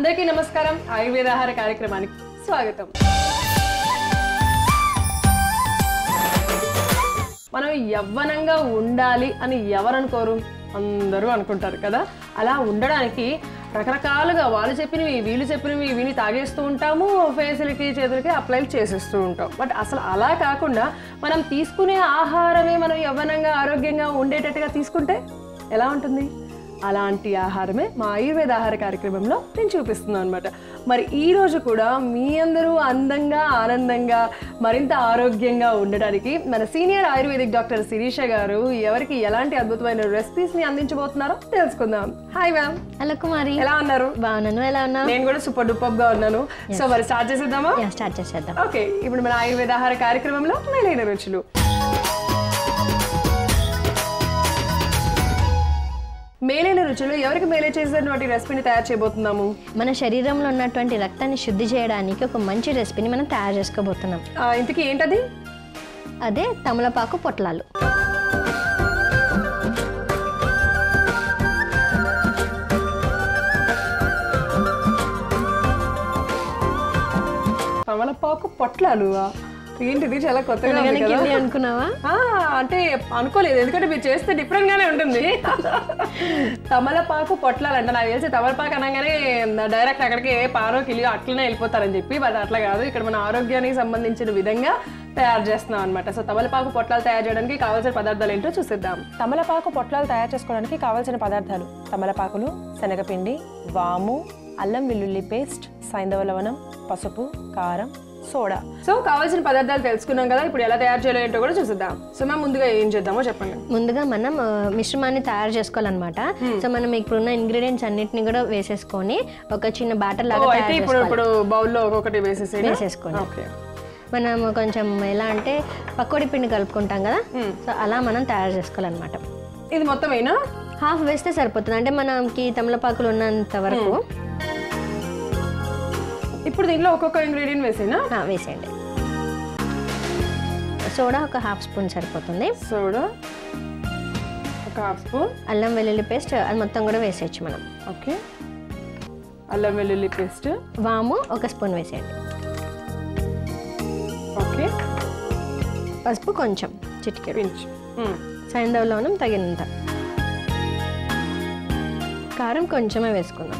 అందరికీ నమస్కారం ఆయుర్వేదాహార కార్యక్రమానికి స్వాగతం మనం యవ్వనంగా ఉండాలి అని ఎవరు అనుకోరు అందరూ అనుకుంటారు కదా అలా ఉండడానికి రకరకాలుగా వాళ్ళు చెప్పినవి వీళ్ళు చెప్పినవి విని తాగేస్తూ ఉంటాము ఫేసులకి చేతులకి అప్లై చేసేస్తూ ఉంటాం బట్ అసలు అలా కాకుండా మనం తీసుకునే ఆహారమే మనం యవ్వనంగా ఆరోగ్యంగా ఉండేటట్టుగా తీసుకుంటే ఎలా ఉంటుంది అలాంటి ఆహారమే మా ఆయుర్వేద ఆహార కార్యక్రమంలో నేను చూపిస్తున్నాను అనమాట మరి ఈ రోజు కూడా మీ అందరూ అందంగా ఆనందంగా మరింత ఆరోగ్యంగా ఉండడానికి మన సీనియర్ ఆయుర్వేదిక్ డాక్టర్ శిరీష గారు ఎవరికి ఎలాంటి అద్భుతమైన రెసిపీస్ ని అందించబోతున్నారో తెలుసుకుందాం హాయ్ మ్యామ్ హలో కుమారి ఎలా ఉన్నారు బాగున్నాను ఎలా ఉన్నా నేను కూడా సూపర్ డూపర్ గా ఉన్నాను సో మరి స్టార్ట్ చేసేద్దామా స్టార్ట్ చేసేద్దాం ఓకే ఇప్పుడు మన ఆయుర్వేద ఆహార కార్యక్రమంలో మేలైన రుచులు మేలైన రుచులు ఎవరికి మేలే చేసేటువంటి రెసిపీని తయారు చేయబోతున్నాము మన శరీరంలో ఉన్నటువంటి రక్తాన్ని శుద్ధి చేయడానికి ఒక మంచి రెసిపీని మనం తయారు చేసుకోబోతున్నాం ఆ, ఇంతకీ ఏంటది అదే తమలపాకు పొట్లాలు తమలపాకు పొట్లాలు ఆ, ఏంటిది చాలా కొత్తగా ఉంది కదా వెనక్కి అనుకున్నావా ఆ, అంటే అనుకోలేదు ఎందుకంటే మీరు చేస్తే డిఫరెంట్ గానే ఉంటుంది తమలపాకు పొట్లాలంట నాకు తెలిసి తమలపాకు అనగానే డైరెక్ట్ అక్కడికి పారో కిలియో అట్లనే వెళ్ళిపోతారని చెప్పి బట్ అట్లా కాదు ఇక్కడ మన ఆరోగ్యానికి సంబంధించిన విధంగా తయారు చేస్తున్నాం అనమాట సో తమలపాకు పొట్లాలు తయారు చేయడానికి కావాల్సిన పదార్థాలు ఏంటో చూసిద్దాం తమలపాకు పొట్లాలు తయారు చేసుకోవడానికి కావాల్సిన పదార్థాలు తమలపాకులు శనగపిండి వాము అల్లం వెల్లుల్లి పేస్ట్ సైంధవ లవణం పసుపు కారం సోడా సో కావాల్సిన పదార్థాలు తెలుసుకున్నాం కదా ఇప్పుడు ఎలా తయారు చేయాలో ఏంటో కూడా చూసిద్దాం సో మేము ముందుగా ఏం చేద్దామో చెప్పండి ముందుగా మనం ఆ, మిశ్రమాన్ని తయారు చేసుకోవాలన్నమాట సో మనం ఇప్పుడున్న ఇంగ్రీడియంట్స్ అన్నిటిని కూడా వేసేసుకొని ఒక చిన్న బ్యాటర్ ఓ, లాగా అయితే తయారు ఇప్పుడు చేసుకోవాలి ఇప్పుడు బౌల్లో ఒక్కొక్కటి వేసేసి వేసేసుకోండి ఓకే మనం కొంచెం ఎలా అంటే పకోడీ పిండి కలుపుకుంటాం కదా సో అలా మనం తయారు చేసుకోవాలన్నమాట ఇది మొత్తం అయినా హాఫ్ వేస్తే సరిపోతుంది అంటే మనకి తమలపాకులు ఉన్నంత వరకు ఇప్పుడు దీంట్లో ఒక్కొక్క ఇంగ్రీడియంట్ వేసేనా ఆ, వేసేయండి సోడా ఒక హాఫ్ స్పూన్ సరిపోతుంది సోడా ఒక హాఫ్ స్పూన్ అల్లం వెల్లుల్లి పేస్ట్ అది మొత్తం కూడా వేసేయచ్చు మనం ఓకే అల్లం వెల్లుల్లి పేస్ట్ వాము ఒక స్పూన్ వేసేయండి ఓకే పసుపు కొంచెం చిటికెడు పించ్ సైంధవ లవణం తగినంత కారం కొంచెమే వేసుకుందాం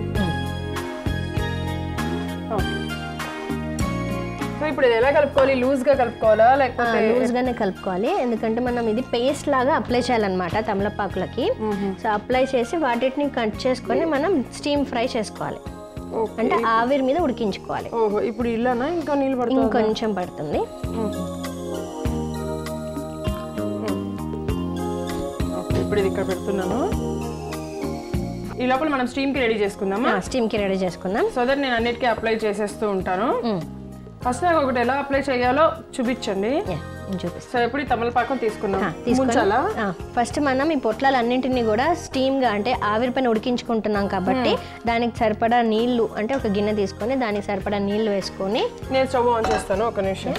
ఓకే సో ఇప్పుడు ఇది ఎలా కలుపుకోవాలి లూజ్ గా కలుపుకోవాలా లేకపోతే లూజ్గానే కలుపుకోవాలి ఎందుకంటే మనం ఇది పేస్ట్ లాగా అప్లై చేయాలన్నమాట తమలపాకులకి సో అప్లై చేసి వాటిని కట్ చేసుకొని మనం స్టీమ్ ఫ్రై చేసుకోవాలి ఓకే అంటే ఆవిరి మీద ఉడికించుకోవాలి ఓహో ఇప్పుడు ఇల్లానా ఇంకా నీళ్ళు పడుతుంది ఇంకొంచెం పడుతుంది ఓకే ఇప్పుడు ఇది ఇక్కడ పెడుతున్నాను ఈ లోపల మనం స్టీమ్ కి రెడీ చేసుకుందామా స్టీమ్కి రెడీ చేసుకుందాం సో దట్ నేను అన్నిటికీ అప్లై చేసేస్తూ ఉంటాను మ్మ్. ఫస్ట్ నాకు ఒకటి ఎలా అప్లై చేయాలో చూపించండి యా, నేను చూపిస్తాను సో ఇప్పుడు ఈ తమలపాకం తీసుకున్నాం తీసుకొని ముంచాలా ఫస్ట్ మనం ఈ పొట్లాలన్నింటినీ కూడా స్టీమ్గా అంటే ఆవిరి పైన ఉడికించుకుంటున్నాం కాబట్టి దానికి సరిపడా నీళ్లు అంటే ఒక గిన్నె తీసుకొని దానికి సరిపడా నీళ్లు వేసుకొని నేను స్టవ్ ఆన్ చేస్తాను ఒక నిమిషం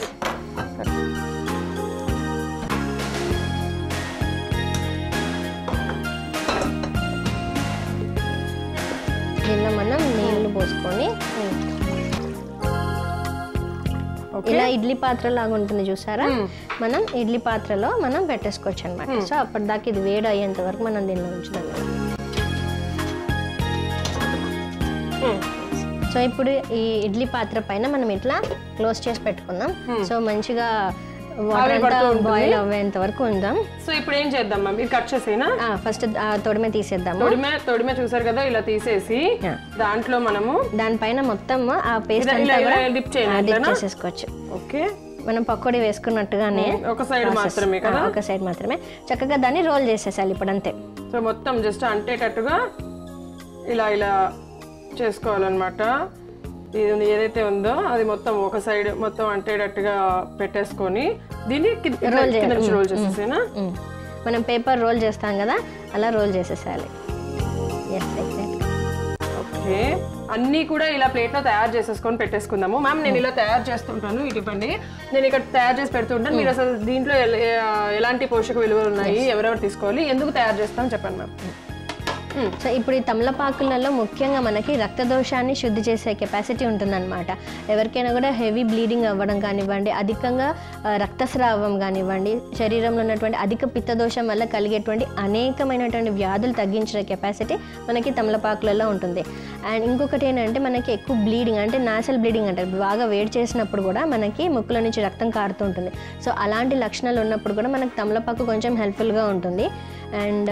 దీనిలో మనం నీళ్లు పోసుకొని ఓకే ఇలా ఇడ్లీ పాత్ర లాగా ఉంటుంది చూసారా మనం ఇడ్లీ పాత్రలో మనం పెట్టేసుకోవచ్చు అనమాట సో అప్పటిదాకా ఇది వేడి అయ్యేంత వరకు మనం దీనిలో ఉంచుదాం సో ఇప్పుడు ఈ ఇడ్లీ పాత్ర పైన మనం ఇట్లా క్లోజ్ చేసి పెట్టుకుందాం సో మంచిగా వాటర్ అంతా బాయిల్ అవ్వేంత వరకు ఉందాం సో ఇప్పుడు ఏం చేద్దాం మ్యామ్ ఇది కట్ చేసేనా ఫస్ట్ తొడిమే తీసేద్దాము తొడిమే తొడిమే చూసారు కదా ఇలా తీసేసి Yeah. దాంట్లో మనము దానిపైన మొత్తం ఆ పేస్ట్ ఇలా- ఇలా అంతా ఇలా కూడా డిప్ చేయాలి డిప్ చేసేసుకోవచ్చు ఓకే మనం పకోడీ వేసుకున్నట్టుగానే ఒక సైడ్ మాత్రమే కదా ఆ, ఒక సైడ్ మాత్రమే చక్కగా దాన్ని రోల్ చేసేసాలి ఇప్పుడు అంతే సో మొత్తం జస్ట్ అంటేటట్టుగా ఇలా ఇలా చేసుకోవాలన్నమాట ఇది ఉంది- ఏదైతే ఉందో అది మొత్తం ఒక సైడ్ మొత్తం అంటేటట్టుగా పెట్టేసుకొని దీన్ని కింద కింద నుంచి రోల్ చేసేసేనా ఉమ్. మనం పేపర్ రోల్ చేస్తాం కదా అలా రోల్ చేసేసాలి ఎస్ ఎగ్జాక్ట్ ఓకే అన్నీ కూడా ఇలా ప్లేట్లో తయారు చేసేసుకొని పెట్టేసుకుందాము మ్యామ్ నేను ఇలా తయారు చేస్తుంటాను ఇటు ఇవ్వండి నేను ఇక్కడ తయారు చేసి పెడుతుంటాను మీరు అసలు దీంట్లో ఎల- ఎ- ఎలాంటి పోషక విలువలు ఉన్నాయి ఎవరెవరు తీసుకోవాలి ఎందుకు తయారు చేస్తాం చెప్పండి మ్యామ్ సో ఇప్పుడు ఈ తమలపాకులలో ముఖ్యంగా మనకి రక్తదోషాన్ని శుద్ధి చేసే కెపాసిటీ ఉంటుందన్నమాట ఎవరికైనా కూడా హెవీ బ్లీడింగ్ అవ్వడం కానివ్వండి అధికంగా ఆ, రక్తస్రావం కానివ్వండి శరీరంలో ఉన్నటువంటి అధిక పిత్తదోషం వల్ల కలిగేటువంటి అనేకమైనటువంటి వ్యాధులు తగ్గించే కెపాసిటీ మనకి తమలపాకులలో ఉంటుంది అండ్ ఇంకొకటి ఏంటంటే మనకి ఎక్కువ బ్లీడింగ్ అంటే నాసల్ బ్లీడింగ్ అంటారు బాగా వేడి చేసినప్పుడు కూడా మనకి ముక్కుల నుంచి రక్తం కారుతూ ఉంటుంది సో అలాంటి లక్షణాలు ఉన్నప్పుడు కూడా మనకి తమలపాకు కొంచెం హెల్ప్ఫుల్గా ఉంటుంది అండ్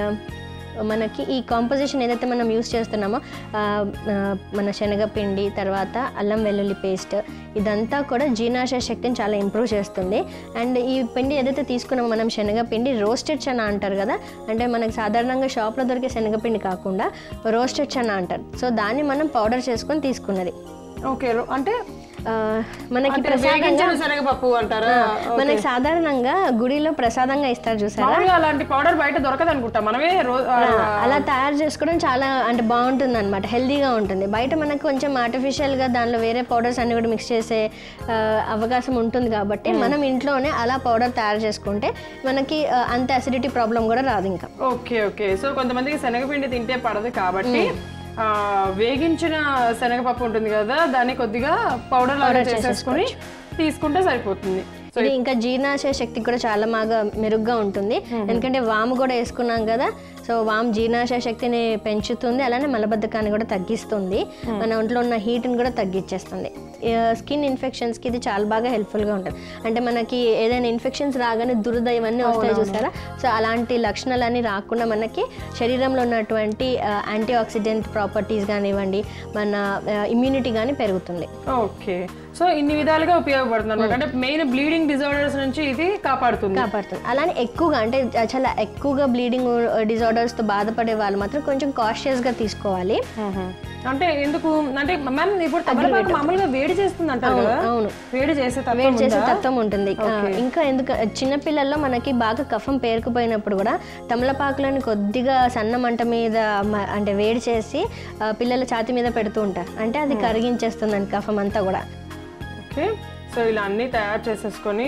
మనకి ఈ కాంపోజిషన్ ఏదైతే మనం యూస్ చేస్తున్నామో ఆ, ఆ, మన శనగపిండి తర్వాత అల్లం వెల్లుల్లి పేస్ట్ ఇదంతా కూడా జీర్ణాశయ శక్తిని చాలా ఇంప్రూవ్ చేస్తుంది అండ్ ఈ పిండి ఏదైతే తీసుకున్నామో మనం శనగపిండి రోస్టెడ్ చనా అంటారు కదా అంటే మనకి సాధారణంగా షాప్లో దొరికే శనగపిండి కాకుండా రోస్టెడ్ చనా అంటారు సో దాన్ని మనం పౌడర్ చేసుకొని తీసుకున్నది ఓకే అంటే ఆ, మనకి అంటే ప్రసాదంగా వేగించిన శనగపప్పు అంటారా మనకి సాధారణంగా గుడిలో ప్రసాదంగా ఇస్తారు చూసారా మామూలుగా అలాంటి పౌడర్ బయట దొరకదు అనుకుంటా మనమే రో- ఆ, అలా తయారు చేసుకోవడం చాలా అంటే బాగుంటుంది అనమాట హెల్దీగా ఉంటుంది బయట మనకు కొంచెం ఆర్టిఫిషియల్గా దానిలో వేరే పౌడర్స్ అన్ని కూడా మిక్స్ చేసే ఆ, అవకాశం ఉంటుంది కాబట్టి మనం ఇంట్లోనే అలా పౌడర్ తయారు చేసుకుంటే మనకి ఆ, అంత అసిడిటీ ప్రాబ్లం కూడా రాదు ఇంకా ఓకే ఓకే సో కొంతమందికి శనగపిండి తింటే పడదు కాబట్టి ఆ, వేగించిన శనగపప్పు ఉంటుంది కదా దాన్ని కొద్దిగా పౌడర్ లాగా చేసేసుకొని తీసుకుంటే సరిపోతుంది ఇది ఇంకా జీర్ణాశయ శక్తి కూడా చాలా బాగా మెరుగ్గా ఉంటుంది ఎందుకంటే వాము కూడా వేసుకున్నాం కదా సో వాము జీర్ణాశయ శక్తిని పెంచుతుంది అలానే మలబద్ధకాన్ని కూడా తగ్గిస్తుంది మన ఒంట్లో ఉన్న హీట్ని కూడా తగ్గించేస్తుంది స్కిన్ ఇన్ఫెక్షన్స్కి ఇది చాలా బాగా హెల్ప్ఫుల్గా ఉంటుంది అంటే మనకి ఏదైనా ఇన్ఫెక్షన్స్ రాగానే దురద ఇవన్నీ వస్తాయి చూస్తారా సో అలాంటి లక్షణాలన్నీ రాకుండా మనకి శరీరంలో ఉన్నటువంటి యాంటీ ఆక్సిడెంట్ ప్రాపర్టీస్ కానివ్వండి మన ఇమ్యూనిటీ కానీ పెరుగుతుంది ఓకే సో ఇన్ని విధాలుగా ఉపయోగపడుతుంది అనమాట అంటే మెయిన్ బ్లీడింగ్ డిజార్డర్స్ నుంచి ఇది కాపాడుతుంది కాపాడుతుంది అలానే ఎక్కువగా అంటే చాలా ఎక్కువగా బ్లీడింగ్ డిజార్డర్స్తో బాధపడే వాళ్ళు మాత్రం కొంచెం కాషియస్గా తీసుకోవాలి అంటే ఎందుకు అంటే మ్యామ్ ఇప్పుడు తమలపాకు మామూలుగా వేడి చేస్తుంది అంటారు కదా అవును. వేడి చేసే తత్వం వేడి చేసే ఉందా? తత్వం ఉంటుంది ఆ, ఇంకా ఎందుకు చిన్నపిల్లల్లో మనకి బాగా కఫం పేరుకుపోయినప్పుడు కూడా తమలపాకులను కొద్దిగా సన్న మంట మీద మ- అంటే వేడి చేసి ఆ, పిల్లల ఛాతి మీద పెడుతూ ఉంటారు అంటే అది కరిగించేస్తుందండి కఫం అంతా కూడా ఓకే సో ఇలా అన్ని తయారు చేసేసుకొని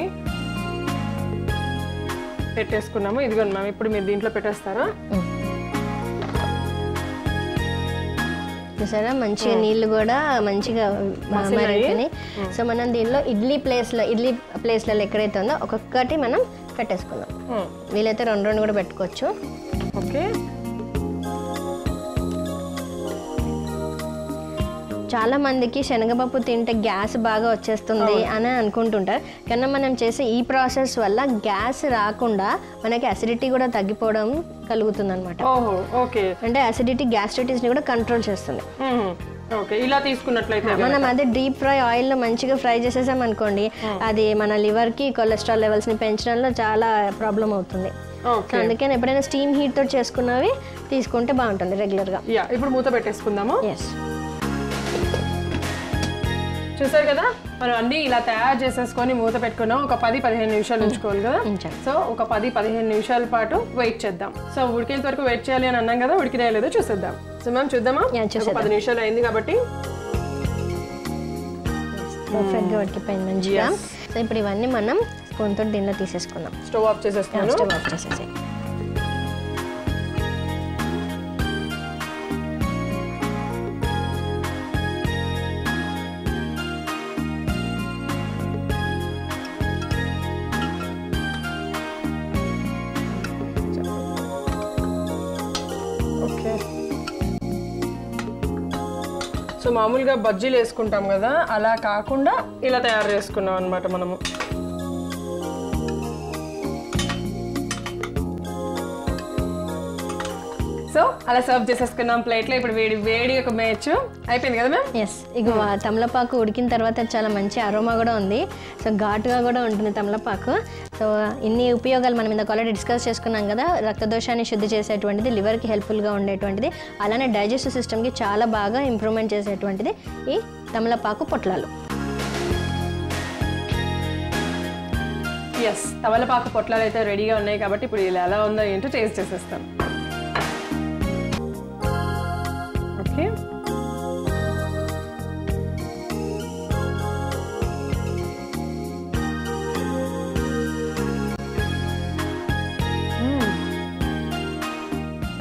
పెట్టేసుకున్నాము ఇదిగోండి మ్యామ్ ఇప్పుడు మీరు దీంట్లో పెట్టేస్తారా చూసారా మంచిగా నీళ్లు కూడా మంచిగా మరుగుతున్నాయి సో మనం దీనిలో ఇడ్లీ ప్లేస్లో ఇడ్లీ ప్లేస్లలో ఎక్కడైతే ఉందో ఒక్కొక్కటి మనం పెట్టేసుకుందాం మ్మ్. వీలైతే రెండు రెండు కూడా పెట్టుకోవచ్చు ఓకే చాలా మందికి శనగపప్పు తింటే గ్యాస్ బాగా వచ్చేస్తుంది అని అనుకుంటుంటారు కానీ మనం చేసే ఈ ప్రాసెస్ వల్ల గ్యాస్ రాకుండా మనకి అసిడిటీ కూడా తగ్గిపోవడం కలుగుతుంది అనమాట ఓహో ఓకే అంటే అసిడిటీ గ్యాస్ట్రైటిస్ని కూడా కంట్రోల్ చేస్తుంది మ్మ్. ఓకే ఇలా తీసుకున్నట్లయితే మనం అదే డీప్ ఫ్రై ఆయిల్లో మంచిగా ఫ్రై చేసేసాం అనుకోండి అది మన లివర్కి కొలెస్ట్రాల్ లెవెల్స్ని పెంచడంలో చాలా ప్రాబ్లం అవుతుంది సో ఓకే అందుకని ఎప్పుడైనా స్టీమ్ హీట్తో చేసుకున్నవి తీసుకుంటే బాగుంటుంది రెగ్యులర్గా యా ఇప్పుడు మూత పెట్టేసుకుందాము ఎస్ చూసారు కదా మనం అన్ని ఇలా తయారు చేసేసుకొని మూత పెట్టుకున్నాం ఒక పది పదిహేను నిమిషాలు ఉంచుకోవాలి కదా ఉంచాలి. సో ఒక పది పదిహేను నిమిషాల పాటు వెయిట్ చేద్దాం సో ఉడికేంత వరకు వెయిట్ చేయాలి అని అన్నాం కదా ఉడికినా లేదో చూసేద్దాం సో మ్యామ్ చూద్దామా యా, ఒక పది నిమిషాలు అయింది కాబట్టి పర్ఫెక్ట్గా ఉడికిపోయింది మంచిగా సో ఇప్పుడు ఇవన్నీ మనం స్పూన్ తోటి దీనిలో తీసేసుకుందాం స్టవ్ ఆఫ్ చేసేస్తున్నాను స్టవ్ ఆఫ్ చేసేసి ఓకే సో మామూలుగా బజ్జీలు వేసుకుంటాం కదా అలా కాకుండా ఇలా తయారు చేసుకున్నాం అనమాట మనము సో అలా సర్వ్ చేసేసుకున్నాం ప్లేట్లో ఇప్పుడు వేడి వేడి ఒక మ్యాచ్ అయిపోయింది కదా మ్యామ్ ఎస్ ఇక వా- తమలపాకు ఉడికిన తర్వాత చాలా మంచి అరోమా కూడా ఉంది సో ఘాటుగా కూడా ఉంటుంది తమలపాకు సో ఇన్ని ఉపయోగాలు మనం ఇందాక ఆల్రెడీ డిస్కస్ చేసుకున్నాం కదా రక్తదోషాన్ని శుద్ధి చేసేటువంటిది లివర్కి హెల్ప్ఫుల్గా ఉండేటువంటిది అలానే డైజెస్టివ్ సిస్టమ్కి చాలా బాగా ఇంప్రూవ్మెంట్ చేసేటువంటిది ఈ తమలపాకు పొట్లాలు ఎస్ తమలపాకు పొట్లాలు అయితే రెడీగా ఉన్నాయి కాబట్టి ఇప్పుడు ఇలా ఎలా ఉందో ఏంటో టేస్ట్ చేసేస్తాం ఓకే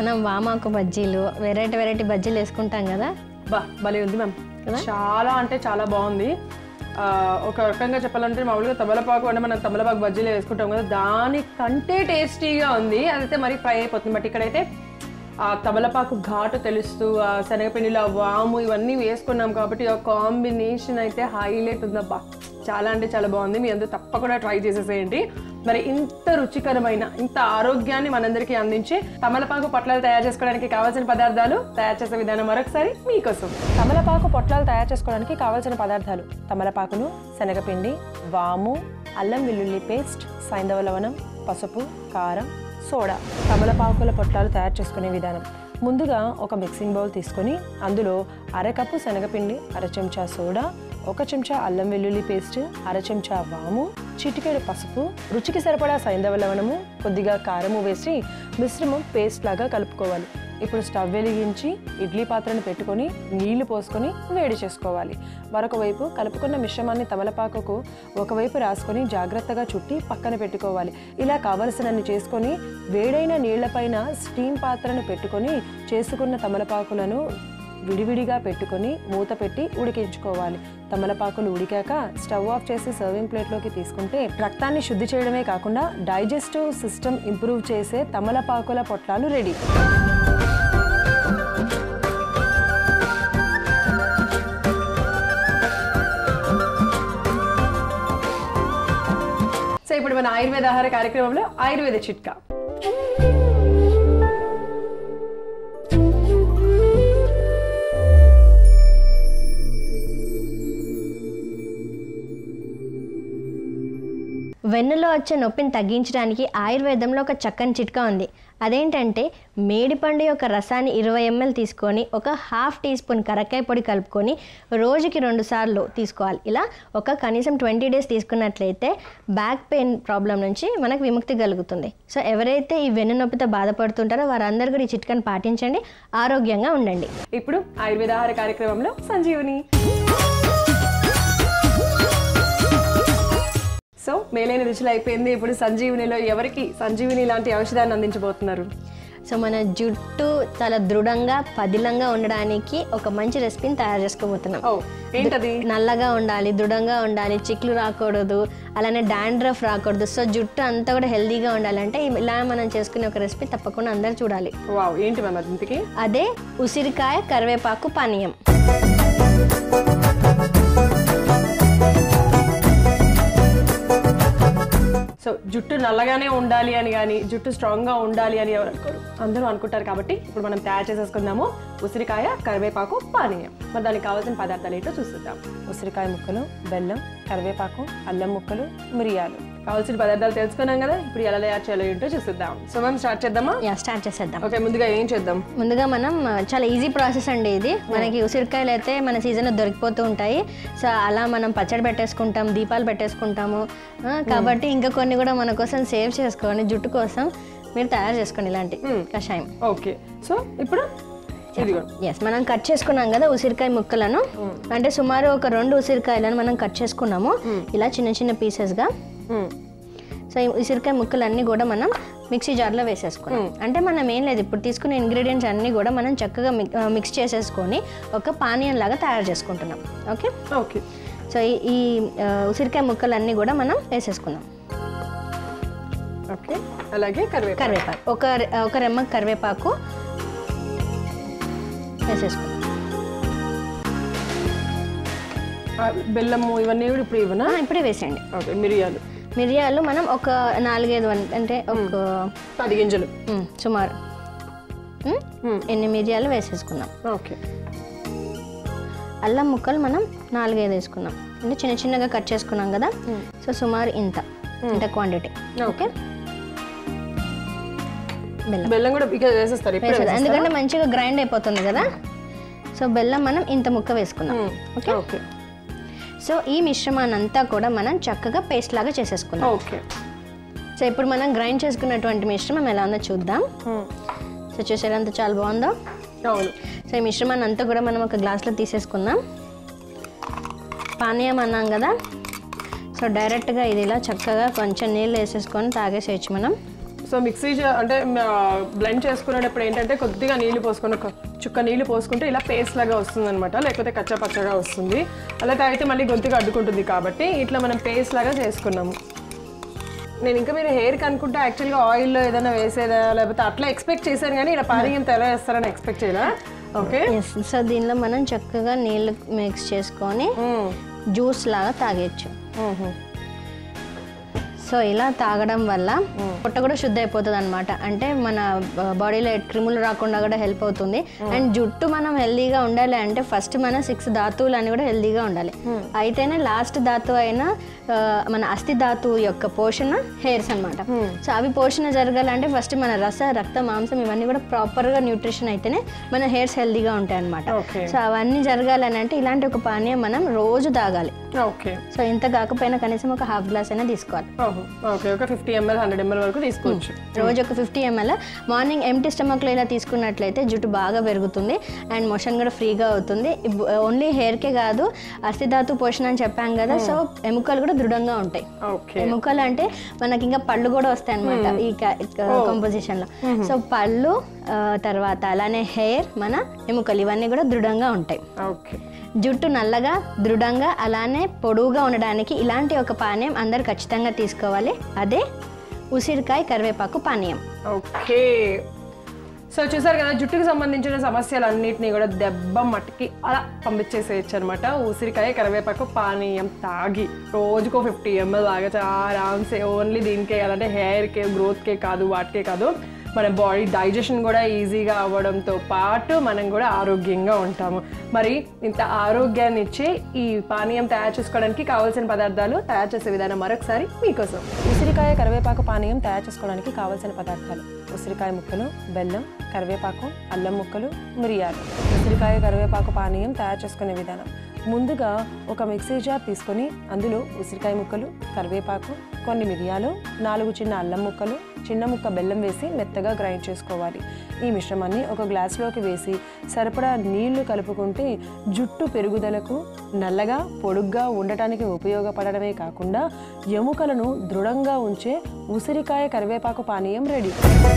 మనం వామాకు బజ్జీలు వెరైటీ వెరైటీ బజ్జీలు వేసుకుంటాం కదా బా భలే ఉంది మ్యామ్ చాలా అంటే చాలా బాగుంది ఆ, ఒక రకంగా చెప్పాలంటే మామూలుగా తమలపాకు అంటే మనం తమలపాకు బజ్జీలు వేసుకుంటాం కదా దానికంటే టేస్టీగా ఉంది అదైతే మరీ ఫ్రై అయిపోతుంది బట్ ఇక్కడైతే ఆ తమలపాకు ఘాటు తెలుస్తూ ఆ శనగపిండిలో ఆ వాము ఇవన్నీ వేసుకున్నాం కాబట్టి ఆ కాంబినేషన్ అయితే హైలైట్ ఉందబ్బా చాలా అంటే చాలా బాగుంది మీ అందరూ తప్పకుండా ట్రై చేసేసేయండి మరి ఇంత రుచికరమైన ఇంత ఆరోగ్యాన్ని మనందరికీ అందించే తమలపాకు పొట్లాలు తయారు చేసుకోవడానికి కావాల్సిన పదార్థాలు తయారు చేసే విధానం మరొకసారి మీకోసం తమలపాకు పొట్లాలు తయారు చేసుకోవడానికి కావాల్సిన పదార్థాలు తమలపాకులు శనగపిండి వాము అల్లం వెల్లుల్లి పేస్ట్ సైంధవ లవణం పసుపు కారం సోడా తమలపాకుల పొట్లాలు తయారు చేసుకునే విధానం ముందుగా ఒక మిక్సింగ్ బౌల్ తీసుకొని అందులో అరకప్పు శనగపిండి అర చెంచా సోడా ఒక చెంచా అల్లం వెల్లుల్లి పేస్ట్ అర చెంచా వాము చిటికెడు పసుపు రుచికి సరిపడా సైంధవ లవణము కొద్దిగా కారము వేసి మిశ్రమం పేస్ట్ లాగా కలుపుకోవాలి ఇప్పుడు స్టవ్ వెలిగించి ఇడ్లీ పాత్రను పెట్టుకొని నీళ్లు పోసుకొని వేడి చేసుకోవాలి మరొక వైపు కలుపుకున్న మిశ్రమాన్ని తమలపాకుకు ఒకవైపు రాసుకొని జాగ్రత్తగా చుట్టి పక్కన పెట్టుకోవాలి ఇలా కావలసినన్ని చేసుకొని వేడైన నీళ్లపైన స్టీమ్ పాత్రను పెట్టుకొని చేసుకున్న తమలపాకులను విడివిడిగా పెట్టుకొని మూత పెట్టి ఉడికించుకోవాలి తమలపాకులు ఉడికాక స్టవ్ ఆఫ్ చేసి సర్వింగ్ ప్లేట్లోకి తీసుకుంటే రక్తాన్ని శుద్ధి చేయడమే కాకుండా డైజెస్టివ్ సిస్టమ్ ఇంప్రూవ్ చేసే తమలపాకుల పొట్లాలు రెడీ సో ఇప్పుడు మన ఆయుర్వేద ఆహార కార్యక్రమంలో ఆయుర్వేద చిట్కా వెన్నులో వచ్చే నొప్పిని తగ్గించడానికి ఆయుర్వేదంలో ఒక చక్కని చిట్కా ఉంది అదేంటంటే మేడిపండు యొక్క రసాన్ని ఇరవై ఎంఎల్ తీసుకొని ఒక హాఫ్ టీ స్పూన్ కరక్కాయ పొడి కలుపుకొని రోజుకి రెండు సార్లు తీసుకోవాలి ఇలా ఒక కనీసం ట్వంటీ డేస్ తీసుకున్నట్లయితే బ్యాక్ పెయిన్ ప్రాబ్లం నుంచి మనకు విముక్తి కలుగుతుంది సో ఎవరైతే ఈ వెన్ను నొప్పితో బాధపడుతుంటారో వారందరూ కూడా ఈ చిట్కాని పాటించండి ఆరోగ్యంగా ఉండండి ఇప్పుడు ఆయుర్వేద ఆహార కార్యక్రమంలో సంజీవని సో మేలైన రుచులు అయిపోయింది ఇప్పుడు సంజీవనిలో ఎవరికి సంజీవిని లాంటి ఔషధాన్ని అందించబోతున్నారు సో మన జుట్టు చాలా దృఢంగా పదిలంగా ఉండడానికి ఒక మంచి రెసిపీని తయారు చేసుకోబోతున్నాం ఓ ఏంటది నల్లగా ఉండాలి దృఢంగా ఉండాలి చిక్లు రాకూడదు అలానే డాండ్రఫ్ రాకూడదు సో జుట్టు అంతా కూడా హెల్తీగా ఉండాలంటే ఇలా మనం చేసుకునే ఒక రెసిపీ తప్పకుండా అందరూ చూడాలి వావ్ ఏంటి మ్యామ్ అది ఇంతకి అదే ఉసిరికాయ కరివేపాకు పానీయం సో జుట్టు నల్లగానే ఉండాలి అని కానీ జుట్టు స్ట్రాంగ్గా ఉండాలి అని ఎవరు అనుకోరు అందరూ అనుకుంటారు కాబట్టి ఇప్పుడు మనం తయారు చేసేసుకుందాము ఉసిరికాయ కరివేపాకు పానీయం మరి దానికి కావాల్సిన పదార్థాలు ఏంటో చూసేద్దాం ఉసిరికాయ ముక్కలు బెల్లం కరివేపాకు అల్లం ముక్కలు మిరియాలు కావాల్సిన పదార్థాలు తెలుసుకున్నాం కదా ఇప్పుడు ఎలా తయారు చేయాలో ఏంటో చూసేద్దాం సో మనం స్టార్ట్ చేద్దామా యా స్టార్ట్ చేసేద్దాం ఓకే ముందుగా ఏం చేద్దాం ముందుగా మనం ఆ, చాలా ఈజీ ప్రాసెస్ అండి ఇది మనకి ఉసిరికాయలు అయితే మన సీజన్లో దొరికిపోతూ ఉంటాయి సో అలా మనం పచ్చడి పెట్టేసుకుంటాం దీపాలు పెట్టేసుకుంటాము ఆ, కాబట్టి ఇంకా కొన్ని కూడా మన కోసం సేవ్ చేసుకోండి జుట్టు కోసం మీరు తయారు చేసుకోండి ఇలాంటి కషాయం ఓకే సో ఇప్పుడు ఇదిగో ఎస్ మనం కట్ చేసుకున్నాం కదా ఉసిరికాయ ముక్కలను అంటే సుమారు ఒక రెండు ఉసిరికాయలను మనం కట్ చేసుకున్నాము ఇలా చిన్న చిన్న పీసెస్గా మ్మ్. సో ఈ ఉసిరికాయ ముక్కలన్నీ కూడా మనం మిక్సీ జార్లో వేసేసుకున్నాం అంటే మనం ఏం లేదు ఇప్పుడు తీసుకునే ఇంగ్రీడియంట్స్ అన్నీ కూడా మనం చక్కగా మిక్- ఆ, మిక్స్ చేసేసుకొని ఒక పానీయం లాగా తయారు చేసుకుంటున్నాం ఓకే ఓకే సో ఈ- ఈ ఆ, ఉసిరికాయ ముక్కలన్నీ కూడా మనం వేసేసుకుందాం ఓకే అలాగే కరివేపాకు కరివేపాకు ఒక రె- ఒక రెమ్మ కరివేపాకు వేసేసుకుందాం ఆ, బెల్లము ఇవన్నీ కూడా ఇప్పుడు ఇవ్వనా ఆ, ఇప్పుడే వేసేయండి ఓకే మిరియాలు మిరియాలు మనం ఒక నాలుగైదు వన్- అంటే ఒక పది గింజలు ఉమ్, సుమారు ఉమ్, ఉమ్. ఎన్ని మిరియాలు వేసేసుకున్నాం ఓకే అల్లం ముక్కలు మనం నాలుగైదు వేసుకున్నాం అంటే చిన్న చిన్నగా కట్ చేసుకున్నాం కదా సో సుమారు ఇంత ఇంత క్వాంటిటీ ఓకే బెల్లం బెల్లం కూడా ఇక వేసేస్తారు ఇప్పుడు వేసేది ఎందుకంటే మంచిగా గ్రైండ్ అయిపోతుంది కదా సో బెల్లం మనం ఇంత ముక్క వేసుకున్నాం ఓకే ఓకే సో ఈ మిశ్రమాన్ని అంతా కూడా మనం చక్కగా పేస్ట్ లాగా చేసేసుకున్నాం ఓకే సో ఇప్పుడు మనం గ్రైండ్ చేసుకున్నటువంటి మిశ్రమం ఎలా ఉందో చూద్దాం సో చూసారా అంత చాలా బాగుందో అవును సో ఈ మిశ్రమాన్ని అంతా కూడా మనం ఒక గ్లాస్లో తీసేసుకుందాం పానీయం అన్నాం కదా సో డైరెక్ట్గా ఇది ఇలా చక్కగా కొంచెం నీళ్ళు వేసేసుకొని తాగేసేయచ్చు మనం సో మిక్సీ చే- అంటే బ్లెండ్ చేసుకునేటప్పుడు ఏంటంటే కొద్దిగా నీళ్లు పోసుకొని ఒక చుక్క నీళ్లు పోసుకుంటే ఇలా పేస్ట్ లాగా వస్తుంది అనమాట లేకపోతే కచ్చా పచ్చగా వస్తుంది అలా తాగితే మళ్ళీ గొంతుగా అడ్డుకుంటుంది కాబట్టి ఇట్లా మనం పేస్ట్ లాగా చేసుకున్నాము నేను ఇంకా మీరు హెయిర్కి అనుకుంటే యాక్చువల్గా ఆయిల్లో ఏదైనా వేసేదా లేకపోతే అట్లా ఎక్స్పెక్ట్ చేశాను కానీ ఇలా పానీయం తెల వేస్తారని ఎక్స్పెక్ట్ చేయరా ఓకే ఎస్ సో దీనిలో మనం చక్కగా నీళ్ళు మిక్స్ చేసుకొని జ్యూస్ లాగా తాగేయచ్చు సో ఇలా తాగడం వల్ల పొట్ట కూడా శుద్ధ అయిపోతుంది అనమాట అంటే మన బాడీలో క్రిములు రాకుండా కూడా హెల్ప్ అవుతుంది అండ్ జుట్టు మనం హెల్దీగా ఉండాలి అంటే ఫస్ట్ మన సిక్స్ ధాతువులు అని కూడా హెల్దీగా ఉండాలి అయితేనే లాస్ట్ ధాతువు అయిన ఆ, మన అస్థి ధాతువు యొక్క పోషణ హెయిర్స్ అన్నమాట సో అవి పోషణ జరగాలంటే ఫస్ట్ మన రస రక్త మాంసం ఇవన్నీ కూడా ప్రాపర్గా న్యూట్రిషన్ అయితేనే మన హెయిర్స్ హెల్దీగా ఉంటాయి అనమాట ఓకే సో అవన్నీ జరగాలని అంటే ఇలాంటి ఒక పానీయం మనం రోజు తాగాలి ఓకే సో ఇంత కాకపోయినా కనీసం ఒక హాఫ్ గ్లాస్ అయినా తీసుకోవాలి ఓహో ఓకే ఒక ఫిఫ్టీ ఎంఎల్ హండ్రెడ్ ఎంఎల్ వరకు తీసుకోవచ్చు రోజు ఒక ఫిఫ్టీ ఎంఎల్ మార్నింగ్ ఎంటీ స్టమక్లో ఇలా తీసుకున్నట్లయితే జుట్టు బాగా పెరుగుతుంది అండ్ మోషన్ కూడా ఫ్రీగా అవుతుంది ఓన్లీ హెయిర్కే కాదు అస్థిధాతు పోషణ అని చెప్పాం కదా సో ఎముకలు కూడా దృఢంగా ఉంటాయి ఓకే ఎముకలు అంటే మనకి ఇంకా పళ్ళు కూడా వస్తాయి అనమాట ఈ కంపోజిషన్ లో సో పళ్ళు ఆ, తర్వాత అలానే హెయిర్ మన ఎముకలు ఇవన్నీ కూడా దృఢంగా ఉంటాయి ఓకే జుట్టు నల్లగా దృఢంగా అలానే పొడవుగా ఉండడానికి ఇలాంటి ఒక పానీయం అందరు ఖచ్చితంగా తీసుకోవాలి అదే ఉసిరికాయ కరివేపాకు పానీయం ఓకే సో చూసారు కదా జుట్టుకు సంబంధించిన సమస్యలన్నింటినీ కూడా దెబ్బ మట్టికి అలా పంపించేసేయచ్చు అనమాట ఉసిరికాయ కరివేపాకు పానీయం తాగి రోజుకో ఫిఫ్టీ ఎంఎల్ తాగచ్చు ఆరామ్సే ఓన్లీ దీనికే కాదంటే హెయిర్కే గ్రోత్కే కాదు వాటికే కాదు మన బాడీ డైజెషన్ కూడా ఈజీగా అవ్వడంతో పాటు మనం కూడా ఆరోగ్యంగా ఉంటాము మరి ఇంత ఆరోగ్యాన్ని ఇచ్చే ఈ పానీయం తయారు చేసుకోవడానికి కావాల్సిన పదార్థాలు తయారు చేసే విధానం మరొకసారి మీకోసం ఉసిరికాయ కరివేపాకు పానీయం తయారు చేసుకోవడానికి కావాల్సిన పదార్థాలు ఉసిరికాయ ముక్కలు బెల్లం కరివేపాకు అల్లం ముక్కలు మిరియాలు ఉసిరికాయ కరివేపాకు పానీయం తయారు చేసుకునే విధానం ముందుగా ఒక మిక్సీ జార్ తీసుకొని అందులో ఉసిరికాయ ముక్కలు కరివేపాకు కొన్ని మిరియాలు నాలుగు చిన్న అల్లం ముక్కలు చిన్న ముక్క బెల్లం వేసి మెత్తగా గ్రైండ్ చేసుకోవాలి ఈ మిశ్రమాన్ని ఒక గ్లాసులోకి వేసి సరిపడా నీళ్లు కలుపుకుంటే జుట్టు పెరుగుదలకు నల్లగా పొడుగ్గా ఉండటానికి ఉపయోగపడడమే కాకుండా ఎముకలను దృఢంగా ఉంచే ఉసిరికాయ కరివేపాకు పానీయం రెడీ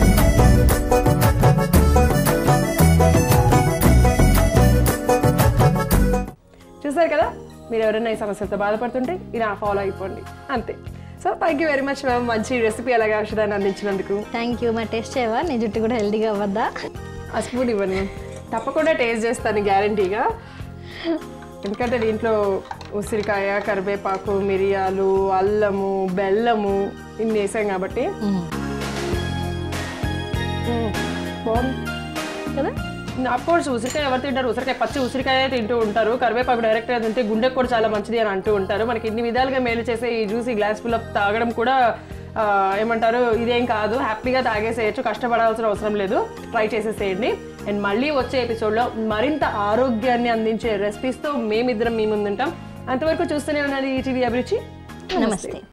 చూసారు కదా మీరు ఎవరైనా ఈ సమస్యలతో బాధపడుతుంటే ఇలా ఫాలో అయిపోండి అంతే so thank you very much ma'am మంచి రెసిపీ అలాగే ఔషధాన్ని అందించినందుకు థ్యాంక్ యూ మరి టేస్ట్ చేయవా నీ జుట్టు కూడా హెల్దీగా అవ్వద్దా ఆ స్పూన్ ఇవ్వండి మ్యామ్ తప్పకుండా టేస్ట్ చేస్తాను గ్యారంటీగా ఎందుకంటే దీంట్లో ఉసిరికాయ కరివేపాకు మిరియాలు అల్లము బెల్లము ఇన్ని వేసాం కాబట్టి మ్మ్. బాగుంది కదా ఆఫ్ కోర్స్ ఉసిరికాయ ఎవరు తింటారు ఉసిరికాయ పచ్చి ఉసిరికాయ తింటూ ఉంటారు కరివేపాకు డైరెక్ట్గా తింటే గుండెకు కూడా చాలా మంచిది అని అంటూ ఉంటారు మనకి ఇన్ని విధాలుగా మేలు చేసే ఈ జ్యూస్ ఈ గ్లాస్ ఫుల్ తాగడం కూడా ఆ, ఏమంటారు ఇదేం కాదు హ్యాపీగా తాగేసేయచ్చు కష్టపడాల్సిన అవసరం లేదు ట్రై చేసేసేయండి అండ్ మళ్ళీ వచ్చే ఎపిసోడ్లో మరింత ఆరోగ్యాన్ని అందించే రెసిపీస్తో మేమిద్దరం మీ ముందుంటాం అంతవరకు చూస్తూనే ఉన్నది ఈటీవీ అభిరుచి నమస్తే